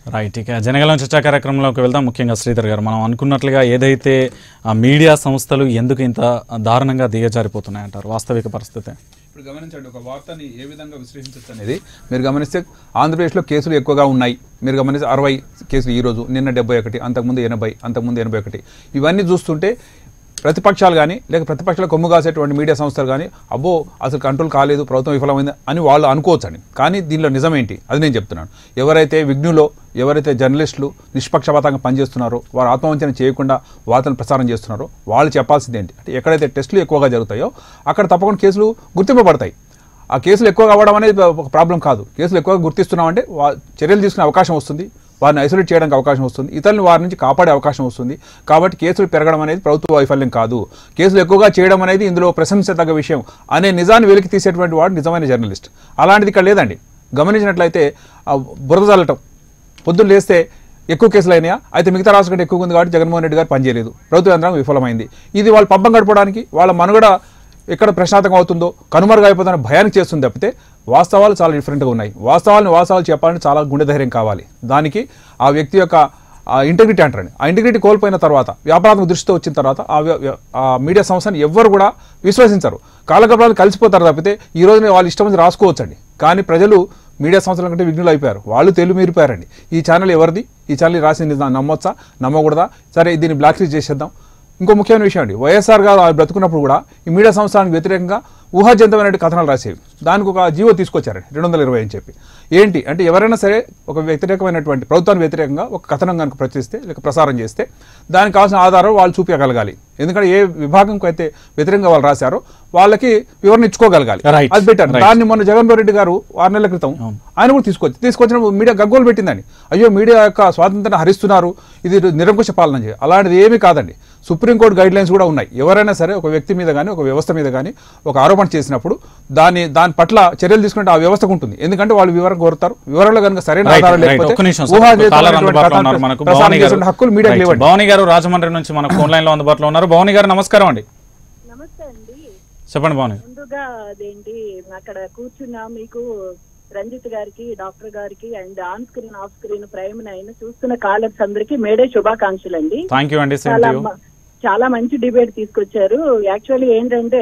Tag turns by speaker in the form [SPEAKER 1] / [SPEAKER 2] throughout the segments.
[SPEAKER 1] Right ఇక జనగలం చర్చా కార్యక్రమంలోకి వెళ్దాం ముఖ్యంగా శ్రీధర్ గారు మనం అనుకున్నట్లుగా ఏదైతే ఆ మీడియా సంస్థలు ఎందుకు ఇంత దారుణంగా దిగజారిపోతున్నాయంటారు వాస్తవిక పరిస్థితి
[SPEAKER 2] ఇప్పుడు గమనించండి ఒక వార్తని ఏ విధంగా విశ్లేషించవచ్చు అనేది మీరు గమనిస్తే ఆంధ్రప్రదేశ్లో కేసులు ఎక్కువగా ఉన్నాయి మీరు గమనిస్తే అరవై కేసులు ఈరోజు నిన్న డెబ్బై ఒకటి అంతకుముందు ఎనభై అంతకుముందు ఎనభై ఒకటి ఇవన్నీ చూస్తుంటే ప్రతిపక్షాలు కానీ లేక ప్రతిపక్షాల కొమ్ము కాసేటువంటి మీడియా సంస్థలు కానీ అబ్బో అసలు కంట్రోల్ కాలేదు ప్రభుత్వం విఫలమైంది అని వాళ్ళు అనుకోవచ్చండి కానీ దీనిలో నిజమేంటి అది నేను చెప్తున్నాను ఎవరైతే విఘ్నులో ఎవరైతే జర్నలిస్టులు నిష్పక్షపాతంగా పనిచేస్తున్నారో వారు ఆత్మవంచన చేయకుండా వార్తలు ప్రసారం చేస్తున్నారో వాళ్ళు చెప్పాల్సింది ఏంటి అంటే ఎక్కడైతే టెస్టులు ఎక్కువగా జరుగుతాయో అక్కడ తప్పకుండా కేసులు గుర్తింపబడతాయి ఆ కేసులు ఎక్కువగా అవ్వడం అనేది ఒక ప్రాబ్లం కాదు కేసులు ఎక్కువగా గుర్తిస్తున్నామంటే వా చర్యలు తీసుకునే అవకాశం వస్తుంది వారిని ఐసోలేట్ చేయడానికి అవకాశం వస్తుంది ఇతరులను వారి నుంచి కాపాడే అవకాశం వస్తుంది కాబట్టి కేసులు పెరగడం అనేది ప్రభుత్వ వైఫల్యం కాదు కేసులు ఎక్కువగా చేయడం అనేది ఇందులో ప్రశంసతగ్గ విషయం అనే నిజాన్ని వెలికి తీసేటువంటి వాడు నిజమైన జర్నలిస్ట్ అలాంటిది ఇక్కడ లేదండి గమనించినట్లయితే ఆ బురద చల్లటం పొద్దున్న లేస్తే ఎక్కువ కేసులు అయినాయా అయితే మిగతా రాష్ట్రం కంటే ఎక్కువ ఉంది కాబట్టి జగన్మోహన్ రెడ్డి గారు పనిచేయలేదు ప్రభుత్వ యంత్రాంగం విఫలమైంది ఇది వాళ్ళ పబ్బం గడపడానికి వాళ్ళ మనుగడ ఎక్కడ ప్రశాంతంగా అవుతుందో కనుమరుగా అయిపోతుందని భయానికి చేస్తుంది తప్పితే వాస్తవాలు చాలా డిఫరెంట్గా ఉన్నాయి వాస్తవాలను వాస్తవాలు చెప్పాలంటే చాలా గుండె ధైర్యం కావాలి దానికి ఆ వ్యక్తి యొక్క ఆ ఇంటిగ్రిటీ అంటారండి ఆ ఇంటిగ్రిటీ కోల్పోయిన తర్వాత వ్యాపారాత్మక దృష్టితో వచ్చిన తర్వాత ఆ వ్య- వ్య- ఆ మీడియా సంస్థని ఎవ్వరు కూడా విశ్వసించరు కాలగర్భాలు కలిసిపోతారు తప్పితే ఈ రోజున వాళ్ళు ఇష్టం వచ్చి రాసుకోవచ్చండి కానీ ప్రజలు మీడియా సంస్థల కంటే విఘ్నులు అయిపోయారు వాళ్ళు తెలుగు మీరిపోయారండి ఈ ఛానల్ ఎవరిది ఈ ఛానల్ రాసింది నమ్మొచ్చా నమ్మకూడదా సరే దీన్ని బ్లాక్ లిస్ట్ చేసేద్దాం ఇంకో ముఖ్యమైన విషయం అండి వైఎస్ఆర్ గారు ఆయన బ్రతుకున్నప్పుడు కూడా ఈ మీడియా సంస్థలకు వ్యతిరేకంగా ఊహాజంతమైన కథనాలు రాసేవి దానికి ఒక జీవో తీసుకొచ్చారండి రెండు వందల ఇరవై అని చెప్పి ఏంటి అంటే ఎవరైనా సరే ఒక వ్యతిరేకమైనటువంటి ప్రభుత్వానికి వ్యతిరేకంగా ఒక కథనం కనుక ప్రచురిస్తే లేక ప్రసారం చేస్తే దానికి కావాల్సిన ఆధారం వాళ్ళు చూపించగలగాలి ఎందుకంటే ఏ విభాగంకి అయితే వ్యతిరేకంగా వాళ్ళు రాశారో వాళ్ళకి వివరణ ఇచ్చుకోగలగాలి
[SPEAKER 1] Right.
[SPEAKER 2] అది పెట్టారు
[SPEAKER 1] Right.
[SPEAKER 2] దాన్ని మొన్న జగన్మోహన్ రెడ్డి గారు ఆరు నెలల క్రితం ఆయన కూడా తీసుకొచ్చి తీసుకొచ్చినప్పుడు మీడియా గగ్గోలు పెట్టిందండి అయ్యో మీడియా యొక్క స్వాతంత్రాన్ని హరిస్తున్నారు ఇది నిరంకుశ పాలన చేయాలి అలాంటిది ఏమీ కాదండి సుప్రీంకోర్టు గైడ్ లైన్స్ కూడా ఉన్నాయి ఎవరైనా సరే ఒక వ్యక్తి మీద కానీ ఒక వ్యవస్థ మీద కానీ ఒక ఆరోపణ చేసినప్పుడు దాని దాని పట్ల చర్యలు తీసుకుంటే ఆ వ్యవస్థకు ఉంటుంది ఎందుకంటే వాళ్ళు వివరం కోరుతారు వివరంలో కనుక సరైన
[SPEAKER 1] రైట్,
[SPEAKER 2] ఆధారాలు
[SPEAKER 1] రైట్.
[SPEAKER 2] లేకపోతే
[SPEAKER 1] ఒక్క నిమిషం సార్.
[SPEAKER 2] ఊహాజనితమైనటువంటి
[SPEAKER 1] కాలర్ అందుబాటులో ఉన్నారు
[SPEAKER 2] కథనాలు
[SPEAKER 1] మనకు
[SPEAKER 2] ప్రసారం
[SPEAKER 1] భవానీ గారు
[SPEAKER 2] చేసే హక్కులు మీడియాకి
[SPEAKER 1] రైట్.
[SPEAKER 2] లేవండి
[SPEAKER 1] భవానీ గారు రాజమండ్రి నుంచి మనకు ఫోన్ లైన్ లో అందుబాటులో ఉన్నారు భవానీ గారు నమస్కారం అండి
[SPEAKER 3] నమస్తే అండి
[SPEAKER 1] చెప్పండి భవానీ గారు.
[SPEAKER 3] ముందుగా అదేంటి అక్కడ కూర్చున్న మీకు రంజిత్ గారికి డాక్టర్ గారికి and on screen off screen prime nine చూస్తున్న కాలర్స్ అందరికి మేడే శుభాకాంక్షలు అండి
[SPEAKER 1] థ్యాంక్ యూ అండి సేమ్
[SPEAKER 3] చాలా
[SPEAKER 1] టు యూ.
[SPEAKER 3] మ- చాలా మంచి డిబేట్ తీసుకొచ్చారు యాక్చువల్లీ ఏంటంటే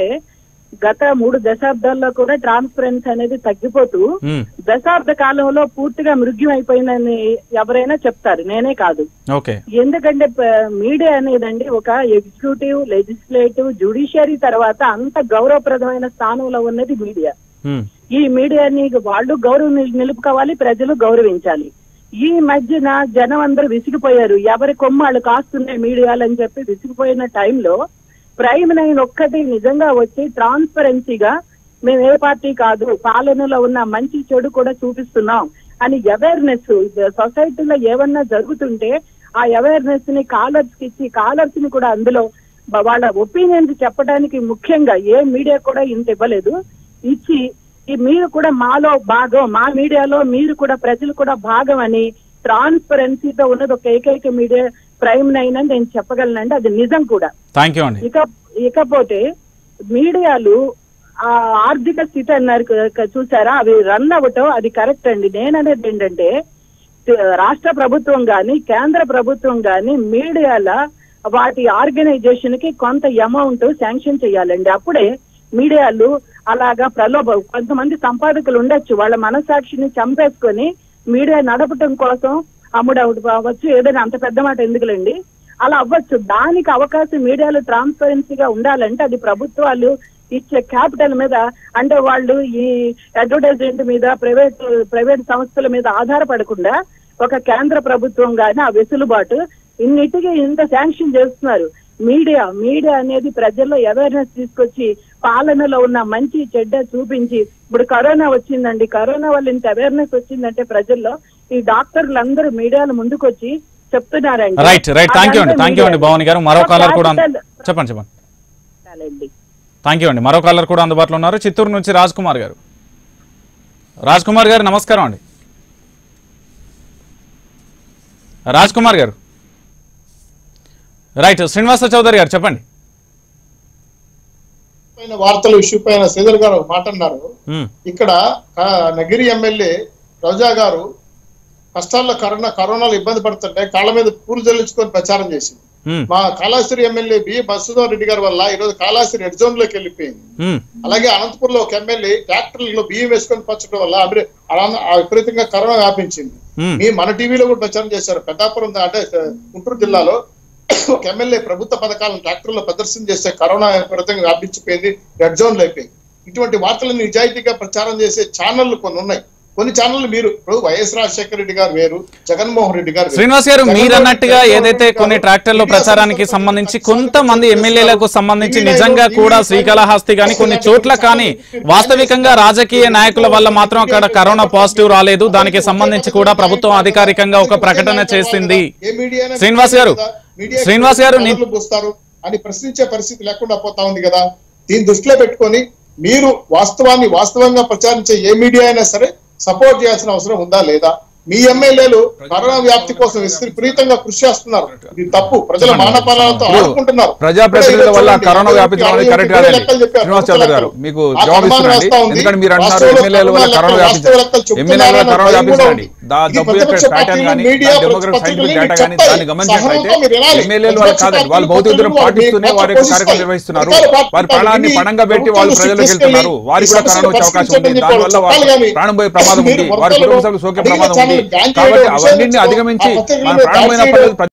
[SPEAKER 3] గత మూడు దశాబ్దాల్లో కూడా ట్రాన్స్పరెన్సీ అనేది తగ్గిపోతూ
[SPEAKER 1] మ్మ్.
[SPEAKER 3] దశాబ్ద కాలంలో పూర్తిగా మృగ్యం అయిపోయిందని ఎవరైనా చెప్తారు నేనే కాదు
[SPEAKER 1] ఓకే
[SPEAKER 3] ఎందుకంటే ప- మీడియా అనేదండి ఒక ఎగ్జిక్యూటివ్ లెజిస్లేటివ్ జ్యుడిషియరీ తర్వాత అంత గౌరవప్రదమైన స్థానంలో ఉన్నది మీడియా
[SPEAKER 1] మ్మ్.
[SPEAKER 3] ఈ మీడియాని వాళ్ళు గౌరవం నిల్- నిలుపుకోవాలి ప్రజలు గౌరవించాలి ఈ మధ్యన జనం అందరూ విసిగిపోయారు ఎవరి కొమ్మాళ్ళు కాస్తున్నాయి మీడియాలు అని చెప్పి విసిగిపోయిన టైంలో ప్రైమ్ నైన్ ఒక్కటి నిజంగా వచ్చి ట్రాన్స్పరెన్సీగా మేము ఏ పార్టీ కాదు పాలనలో ఉన్న మంచి చెడు కూడా చూపిస్తున్నాం అని అవేర్నెస్ సొసైటీలో ఏమన్నా జరుగుతుంటే ఆ అవేర్నెస్ ని కాలర్స్ కి ఇచ్చి కాలర్స్ ని కూడా అందులో బ- వాళ్ళ ఒపీనియన్స్ చెప్పడానికి ముఖ్యంగా ఏ మీడియా కూడా ఇంత ఇవ్వలేదు ఇచ్చి ఈ మీరు కూడా మాలో భాగం మా మీడియాలో మీరు కూడా ప్రజలు కూడా భాగం అని ట్రాన్స్పరెన్సీతో ఉన్నది ఒక ఏకైక మీడియా ప్రైమ్ నైన్ అని నేను చెప్పగలనండి అది నిజం కూడా
[SPEAKER 1] థ్యాంక్ యూ అండి
[SPEAKER 3] ఇక ఇకపోతే మీడియాలు ఆ ఆర్థిక స్థితి అన్నారు క- క- చూసారా అవి రన్ అవ్వటం అది కరెక్ట్ అండి నేననేది ఏంటంటే త- రాష్ట్ర ప్రభుత్వం గాని కేంద్ర ప్రభుత్వం గాని మీడియాల వాటి ఆర్గనైజేషన్ కి కొంత అమౌంట్ శాంక్షన్ చేయాలండి అప్పుడే మీడియాలు అలాగా ప్రలోభ కొంతమంది సంపాదకులు ఉండొచ్చు వాళ్ళ మనసాక్షిని చంపేసుకొని మీడియా నడపటం కోసం అమ్ముడవుడు అవ్వచ్చు ఏదైనా అంత పెద్ద మాట ఎందుకులేండి అలా అవ్వచ్చు దానికి అవకాశం మీడియాలో ట్రాన్స్పరెన్సీగా ఉండాలంటే అది ప్రభుత్వాలు ఇచ్చే క్యాపిటల్ మీద అంటే వాళ్ళు ఈ అడ్వర్టైజ్మెంట్ మీద ప్రైవేట్ ప్రైవేట్ సంస్థల మీద ఆధారపడకుండా ఒక కేంద్ర ప్రభుత్వం గాని ఆ వెసులుబాటు ఇన్నిటికి ఇంత శాంక్షన్ చేస్తున్నారు మీడియా మీడియా అనేది ప్రజల్లో అవేర్నెస్ తీసుకొచ్చి పాలనలో ఉన్న మంచి చెడ్డ చూపించి ఇప్పుడు కరోనా వచ్చిందండి కరోనా వల్ల ఇంత అవేర్నెస్ వచ్చిందంటే ప్రజల్లో ఈ డాక్టర్లు అందరూ మీడియాలో ముందుకొచ్చి చెప్తున్నారండి
[SPEAKER 1] రైట్ రైట్ థ్యాంక్ యూ అండి థ్యాంక్ యూ అండి భవానీ గారు మరో కాలర్ కూడా అంద-
[SPEAKER 3] Capital-
[SPEAKER 1] చెప్పండి చెప్పండి
[SPEAKER 3] చాలండి
[SPEAKER 1] థ్యాంక్ యూ అండి మరో కాలర్ కూడా అందుబాటులో ఉన్నారు చిత్తూరు నుంచి రాజ్ కుమార్ గారు రాజ్ కుమార్ గారు నమస్కారం అండి రాజ్ కుమార్ గారు రైట్ శ్రీనివాస చౌదరి గారు చెప్పండి
[SPEAKER 4] పైన వార్తల ఇష్యూ పైన శ్రీధర్ గారు ఒక మాట అన్నారు
[SPEAKER 1] మ్మ్.
[SPEAKER 4] ఇక్కడ ఆ, నగిరి ఎమ్మెల్యే రోజా గారు కష్టాల్లో కరోనా కరోనాలో ఇబ్బంది పడుతుంటే కాళ్ళ మీద పూలు చెల్లించుకొని ప్రచారం చేసింది
[SPEAKER 1] ఉమ్,
[SPEAKER 4] మా కాళాశ్రీ ఎమ్మెల్యే బి మసూదన్ రెడ్డి గారి వల్ల ఈ రోజు కాళాశ్రీ రెడ్ జోన్ లోకి వెళ్ళిపోయింది
[SPEAKER 1] ఉమ్,
[SPEAKER 4] అలాగే అనంతపురంలో ఒక ఎమ్మెల్యే ట్రాక్టర్లలో బియ్యం వేసుకొని పంచడం వల్ల అభివృ- అలా- ఆ విపరీతంగా కరోనా వ్యాపించింది
[SPEAKER 1] ఉమ్.
[SPEAKER 4] మీ మన టీవీలో కూడా ప్రచారం చేశారు పెద్దాపురం అంటే గుంటూరు జిల్లాలో ఒక ఎమ్మెల్యే ప్రభుత్వ పథకాలను ట్రాక్టర్లో ప్రదర్శన చేస్తే కరోనా విపరీతంగా వ్యాపించిపోయింది రెడ్ జోన్ అయిపోయింది ఇటువంటి వార్తలను నిజాయితీగా ప్రచారం చేసే ఛానళ్లు కొన్ని ఉన్నాయి కొన్ని ఛానళ్లు మీరు ఇప్పుడు వైఎస్ రాజశేఖర రెడ్డి గారు వేరు జగన్మోహన్ రెడ్డి గారు వేరు.
[SPEAKER 1] శ్రీనివాస్ గారు
[SPEAKER 4] జగన్మోహన్
[SPEAKER 1] మీరు అన్నట్టుగా
[SPEAKER 4] రెడ్డి గారు
[SPEAKER 1] ఏదైతే కొన్ని ట్రాక్టర్ల
[SPEAKER 4] మీడియా
[SPEAKER 1] ప్రచారానికి
[SPEAKER 4] సంస్థలు
[SPEAKER 1] సంబంధించి
[SPEAKER 4] ప్రచారం
[SPEAKER 1] కొంతమంది
[SPEAKER 4] చేస్తారు.
[SPEAKER 1] ఎమ్మెల్యేలకు సంబంధించి
[SPEAKER 4] మీడియా
[SPEAKER 1] నిజంగా
[SPEAKER 4] ఈరోజు
[SPEAKER 1] కూడా
[SPEAKER 4] టీవీ
[SPEAKER 1] శ్రీకాళహస్తి కానీ కొన్ని
[SPEAKER 4] ఛానల్
[SPEAKER 1] చోట్ల కానీ
[SPEAKER 4] ఛానల్
[SPEAKER 1] వాస్తవికంగా రాజకీయ నాయకుల వల్ల మాత్రం అక్కడ కరోనా పాజిటివ్ రాలేదు దానికి సంబంధించి కూడా ప్రభుత్వం అధికారికంగా ఒక ప్రకటన చేసింది
[SPEAKER 4] ఏ మీడియానే
[SPEAKER 1] శ్రీనివాస్ గారు
[SPEAKER 4] మీడియా
[SPEAKER 1] శ్రీనివాస్ గారు ని-
[SPEAKER 4] కవర్లు పూస్తారు అని ప్రశ్నించే పరిస్థితి లేకుండా పోతా ఉంది కదా దీన్ని దృష్టిలో పెట్టుకొని మీరు వాస్తవాన్ని వాస్తవంగా ప్రచారించే ఏ మీడియా అయినా సరే సపోర్ట్ చేయాల్సిన అవసరం ఉందా లేదా మీ ఎమ్మెల్యేలు కరోనా వ్యాప్తి కోసం విపరీతంగా కృషి చేస్తున్నారు ఇది తప్పు ప్రజల మానపాలనతో
[SPEAKER 2] ఇప్పుడు
[SPEAKER 4] ఆడుకుంటున్నారు
[SPEAKER 2] ప్రజాప్రతినిధుల వల్ల
[SPEAKER 4] చూడండి,
[SPEAKER 2] కరోనా
[SPEAKER 4] ఇరవై
[SPEAKER 2] వ్యాపించడం అనేది
[SPEAKER 4] ఇరవై
[SPEAKER 2] కరెక్ట్
[SPEAKER 4] ఇరవై
[SPEAKER 2] కాదండి
[SPEAKER 4] లెక్కలు చెప్పారు.
[SPEAKER 2] శ్రీనివాస్ చౌదరి గారు మీకు
[SPEAKER 4] ఆ
[SPEAKER 2] జవాబు
[SPEAKER 4] అనుమానం
[SPEAKER 2] ఇస్తున్నాండి
[SPEAKER 4] వస్తా ఉంది.
[SPEAKER 2] ఎందుకంటే మీరు అంటున్నారు
[SPEAKER 4] వాస్తవంలో
[SPEAKER 2] ఎమ్మెల్యేల వల్ల
[SPEAKER 4] కరోనా
[SPEAKER 2] కరోనా
[SPEAKER 4] లెక్కలు
[SPEAKER 2] వ్యాపించడం
[SPEAKER 4] చెప్తున్నారని
[SPEAKER 2] ఎమ్మెల్యేల వల్ల కరోనా
[SPEAKER 4] భయం
[SPEAKER 2] వ్యాపించండి
[SPEAKER 4] కూడా
[SPEAKER 2] దా
[SPEAKER 4] ఉంది.
[SPEAKER 2] జబ్బు
[SPEAKER 4] ఈ
[SPEAKER 2] యొక్క
[SPEAKER 4] ప్రతిపక్ష
[SPEAKER 2] ప్యాటర్న్ కానీ
[SPEAKER 4] మీడియా
[SPEAKER 2] దాని డెమోగ్రఫీ సైంటిఫిక్
[SPEAKER 4] ప్రతిపక్ష
[SPEAKER 2] డేటా కానీ
[SPEAKER 4] చెప్తాయి.
[SPEAKER 2] దాన్ని గమనించినట్లయితే
[SPEAKER 4] సహనంతో మీరు వినాలి.
[SPEAKER 2] ఎమ్మెల్యేల వల్ల
[SPEAKER 4] ప్రతిపక్ష
[SPEAKER 2] కాదండి వాళ్ళు
[SPEAKER 4] పార్టీలు
[SPEAKER 2] భౌతికదూరం
[SPEAKER 4] వాళ్ళు
[SPEAKER 2] పాటిస్తూనే
[SPEAKER 4] మీకు
[SPEAKER 2] వారి యొక్క
[SPEAKER 4] పోషిస్తాయి.
[SPEAKER 2] కార్యక్రమం నిర్వహిస్తున్నారు
[SPEAKER 4] అధికార పార్టీలు
[SPEAKER 2] వారి ప్రాణాన్ని
[SPEAKER 4] దీన్ని
[SPEAKER 2] పణంగా పెట్టి వాళ్ళు
[SPEAKER 4] ప్రభుత్వం
[SPEAKER 2] ప్రజలకు
[SPEAKER 4] దృష్టికి
[SPEAKER 2] వెళ్తున్నారు
[SPEAKER 4] తీసుకెళ్ళి
[SPEAKER 2] వారికి
[SPEAKER 4] ఈ
[SPEAKER 2] కూడా కరోనా వచ్చే
[SPEAKER 4] సమస్యను
[SPEAKER 2] అవకాశం ఉంది
[SPEAKER 4] పరిష్కరించండి
[SPEAKER 2] దానివల్ల
[SPEAKER 4] చెప్పాలి
[SPEAKER 2] వారి
[SPEAKER 4] కానీ
[SPEAKER 2] ప్రాణం పోయే ప్రమాదం
[SPEAKER 4] మీరు
[SPEAKER 2] ఉంది వారి
[SPEAKER 4] వరదలు
[SPEAKER 2] కుటుంబ సభ్యులు సోకే
[SPEAKER 4] అడిగిన
[SPEAKER 2] ప్రమాదం ఉంది
[SPEAKER 4] ఛానల్ బ్యాన్
[SPEAKER 2] కాబట్టి
[SPEAKER 4] చేయడం,
[SPEAKER 2] అవన్నింటిని
[SPEAKER 4] విషయం
[SPEAKER 2] అధిగమించి
[SPEAKER 4] ఆ పత్రికల
[SPEAKER 2] మన
[SPEAKER 4] మీద
[SPEAKER 2] ప్రాణమైన
[SPEAKER 4] బ్యాన్
[SPEAKER 2] పర్లేదు
[SPEAKER 4] చేయడం,